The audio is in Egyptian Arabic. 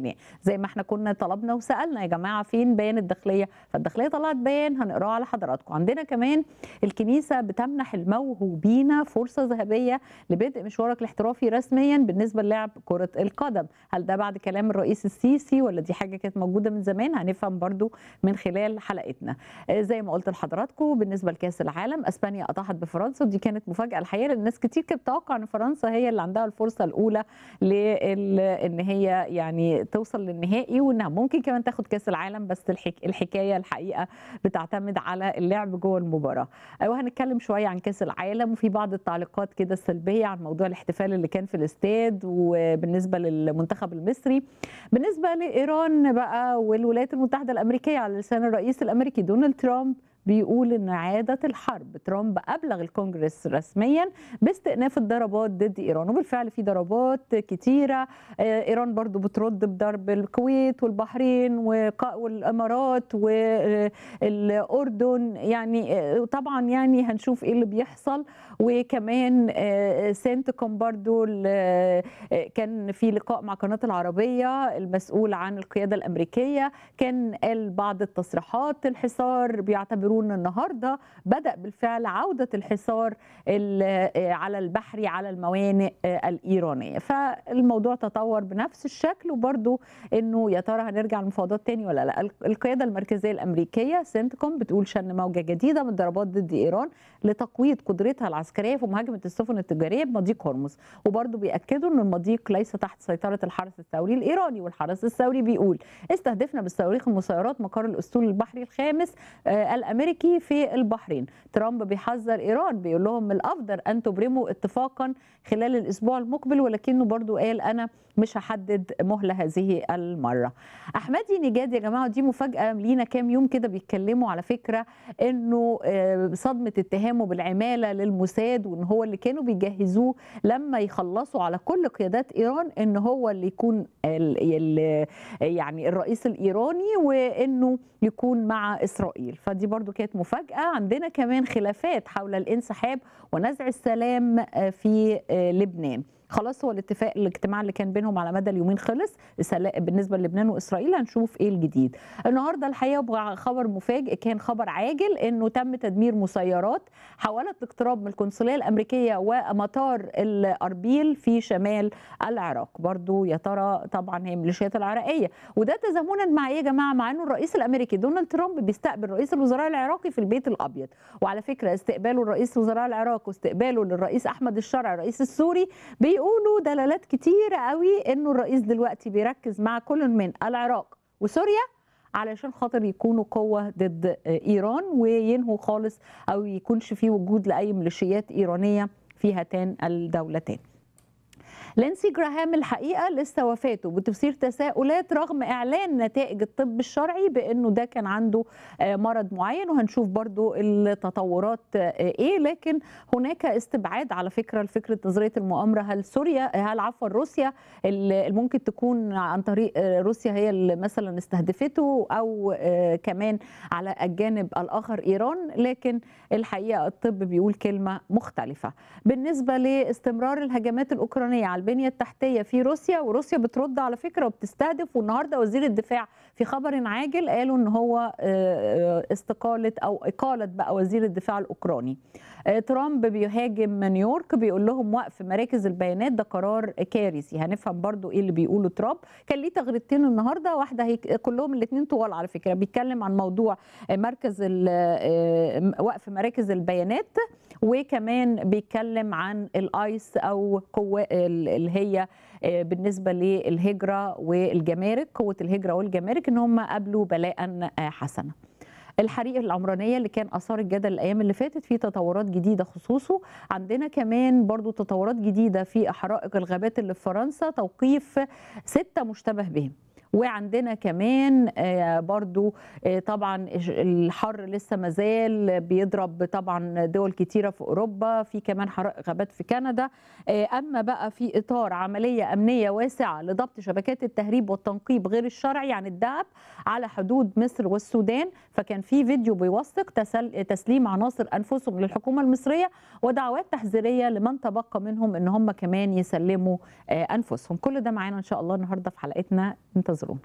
عملناه زي ما احنا كنا طلبنا وسالنا يا جماعه فين بيان الداخليه فالداخليه طلعت بيان هنقراه على حضراتكم عندنا كمان الكنيسه بتمنح الموهوبين فرصه ذهبيه لبدء مشوارك الاحترافي رسميا بالنسبه للعب كره القدم هل ده بعد كلام الرئيس السيسي ولا دي حاجه كانت موجوده من زمان هنفهم برضو من خلال حلقتنا آه، زي ما قلت لحضراتكم بالنسبه لكاس العالم اسبانيا اطاحت بفرنسا ودي كانت مفاجاه الحقيقه لان ناس كتير كانت بتتوقع ان فرنسا هي اللي عندها الفرصه الاولى لل- ان هي يعني توصل للنهائي وانها ممكن كمان تاخد كاس العالم بس الحك... الحكايه الحقيقه بتعتمد على اللعب جوه المباراه آه، وهنتكلم شويه عن كاس العالم وفي بعض التعليقات كده السلبيه عن موضوع الاحتفال اللي كان في الاستاد وبالنسبه للمنتخب المصري بالنسبه لايران بقى والولايات المتحده الامريكيه على لسان الرئيس الامريكي دونالد ترامب بيقول ان عاده الحرب ترامب ابلغ الكونجرس رسميا باستئناف الضربات ضد ايران وبالفعل في ضربات كتيره آه، ايران برضو بترد بضرب الكويت والبحرين وق- والامارات والاردن يعني آه، طبعا يعني هنشوف ايه اللي بيحصل وكمان آه، سنتكم برضو ال- آه، كان في لقاء مع قناه العربيه المسؤول عن القياده الامريكيه كان قال بعض التصريحات الحصار بيعتبرون النهارده بدا بالفعل عوده الحصار ال- آه، على البحري على الموانئ آه، الايرانيه فالموضوع تطور بنفس الشكل وبرضو انه يا ترى هنرجع للمفاوضات تاني ولا لا القياده المركزيه الامريكيه سنتكم بتقول شن موجه جديده من الضربات ضد ايران لتقويض قدرتها العسكريه في مهاجمه السفن التجاريه بمضيق هرمز وبرضو بياكدوا ان المضيق ليس تحت سيطره الحرس الثوري الايراني والحرس الثوري بيقول استهدفنا بالصواريخ المسيرات مقر الاسطول البحري الخامس آه، الامريكي في البحرين ترامب بيحذر ايران بيقول لهم من الافضل ان تبرموا اتفاقا خلال الاسبوع المقبل ولكنه برضو قال انا مش هحدد مهله هذه المره احمدي نجاد يا جماعه دي مفاجاه لينا كام يوم كده بيتكلموا على فكره انه آه، صدمه اتهامه بالعماله للموساد وان هو اللي كانوا بيجهزوه لما يخلصوا على كل قيادات ايران ان هو اللي يكون ال ال يعني الرئيس الايراني وانه يكون مع اسرائيل فدي برضو كانت مفاجاه عندنا كمان خلافات حول الانسحاب ونزع السلام آه، في آه، لبنان خلاص هو الاتفاق الاجتماع اللي كان بينهم على مدى اليومين خلص سلا- بالنسبه للبنان واسرائيل هنشوف ايه الجديد النهارده الحقيقه بقى خبر مفاجئ كان خبر عاجل انه تم تدمير مسيرات حاولت الاقتراب من القنصليه الامريكيه ومطار الاربيل في شمال العراق برضو يا ترى طبعا هي الميليشيات العراقيه وده تزامنا مع ايه يا جماعه مع انه الرئيس الامريكي دونالد ترامب بيستقبل رئيس الوزراء العراقي في البيت الابيض وعلى فكره استقباله لرئيس وزراء العراق واستقباله للرئيس احمد الشرع الرئيس السوري بيقولوا دلالات كتيره قوي انه الرئيس دلوقتي بيركز مع كل من العراق وسوريا علشان خاطر يكونوا قوة ضد إيران وينهوا خالص أو يكونش في وجود لأي ميليشيات إيرانية في هاتان الدولتين لينسي جراهام الحقيقه لسه وفاته بتثير تساؤلات رغم اعلان نتائج الطب الشرعي بانه ده كان عنده آه، مرض معين وهنشوف برضو التطورات آه، ايه لكن هناك استبعاد على فكره لفكره نظريه المؤامره هل سوريا هل عفوا روسيا اللي ممكن تكون عن طريق آه، روسيا هي اللي مثلا استهدفته او آه، كمان على الجانب الاخر ايران لكن الحقيقه الطب بيقول كلمه مختلفه بالنسبه لاستمرار الهجمات الاوكرانيه على البنيه التحتيه في روسيا وروسيا بترد على فكره وبتستهدف والنهارده وزير الدفاع في خبر عاجل قالوا ان هو آه، آه، استقاله او اقاله بقى وزير الدفاع الاوكراني آه، ترامب بيهاجم نيويورك بيقول لهم وقف مراكز البيانات ده قرار كارثي هنفهم برضو ايه اللي بيقوله ترامب كان ليه تغريدتين النهارده واحده هي كلهم الاثنين طوال على فكره بيتكلم عن موضوع آه، مركز ال- آه، وقف مراكز البيانات وكمان بيتكلم عن الايس او قوة اللي هي آه، بالنسبه للهجره والجمارك قوه الهجره والجمارك ان هم قابلوا بلاء آه، حسنا الحريق العمرانية اللي كان أثار الجدل الأيام اللي فاتت في تطورات جديدة خصوصه عندنا كمان برضو تطورات جديدة في حرائق الغابات اللي في فرنسا توقيف ستة مشتبه بهم وعندنا كمان آه، برضو آه، طبعا الحر لسه مازال بيضرب طبعا دول كتيرة في أوروبا في كمان حرائق غابات في كندا آه، أما بقى في إطار عملية أمنية واسعة لضبط شبكات التهريب والتنقيب غير الشرعي عن الذهب على حدود مصر والسودان فكان في فيديو بيوثق تسل- تسليم عناصر أنفسهم للحكومة المصرية ودعوات تحذيرية لمن تبقى منهم إن هم كمان يسلموا آه، أنفسهم كل ده معانا إن شاء الله النهاردة في حلقتنا انتظروا